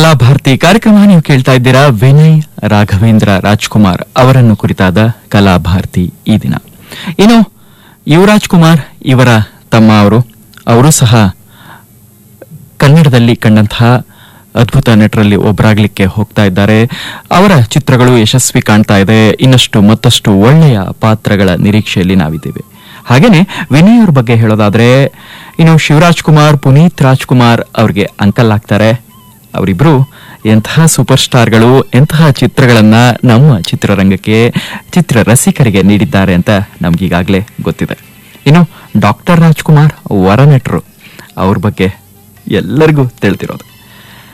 ಕಲಾಭಾರತಿ ಕಾರ್ಯಕ್ರಮ ನೀವು ಕೇಳ್ತಾ ಇದ್ದೀರಾ ವಿನಯ್ ರಾಘವೇಂದ್ರ ರಾಜ್ಕುಮಾರ್ ಅವರನ್ನು ಕುರಿತಾದ ಕಲಾಭಾರತಿ ಈ ದಿನ ಇನ್ನು ಯುವರಾಜ್ ಕುಮಾರ್ ಇವರ ತಮ್ಮ ಅವರು ಅವರು ಸಹ ಕನ್ನಡದಲ್ಲಿ ಕಂಡಂತಹ ಅದ್ಭುತ ನಟರಲ್ಲಿ ಒಬ್ಬರಾಗ್ಲಿಕ್ಕೆ ಹೋಗ್ತಾ ಇದ್ದಾರೆ ಅವರ ಚಿತ್ರಗಳು ಯಶಸ್ವಿ ಕಾಣ್ತಾ ಇದೆ ಇನ್ನಷ್ಟು ಮತ್ತಷ್ಟು ಒಳ್ಳೆಯ ಪಾತ್ರಗಳ ನಿರೀಕ್ಷೆಯಲ್ಲಿ ನಾವಿದ್ದೇವೆ ಹಾಗೇನೆ ವಿನಯ್ ಅವ್ರ ಬಗ್ಗೆ ಹೇಳೋದಾದ್ರೆ ಇನ್ನು ಶಿವರಾಜ್ ಕುಮಾರ್ ಪುನೀತ್ ರಾಜ್ಕುಮಾರ್ ಅವ್ರಿಗೆ ಅಂಕಲ್ ಆಗ್ತಾರೆ ಅವರಿಬ್ರು ಎಂತಹ ಸೂಪರ್ ಸ್ಟಾರ್ಗಳು ಎಂತಹ ಚಿತ್ರಗಳನ್ನ ನಮ್ಮ ಚಿತ್ರರಂಗಕ್ಕೆ ಚಿತ್ರ ರಸಿಕರಿಗೆ ನೀಡಿದ್ದಾರೆ ಅಂತ ನಮ್ಗೀಗಾಗಲೇ ಗೊತ್ತಿದೆ ಇನ್ನು ಡಾಕ್ಟರ್ ರಾಜ್ಕುಮಾರ್ ವರನಟರು ಅವ್ರ ಬಗ್ಗೆ ಎಲ್ಲರಿಗೂ ತಿಳಿದಿರೋದು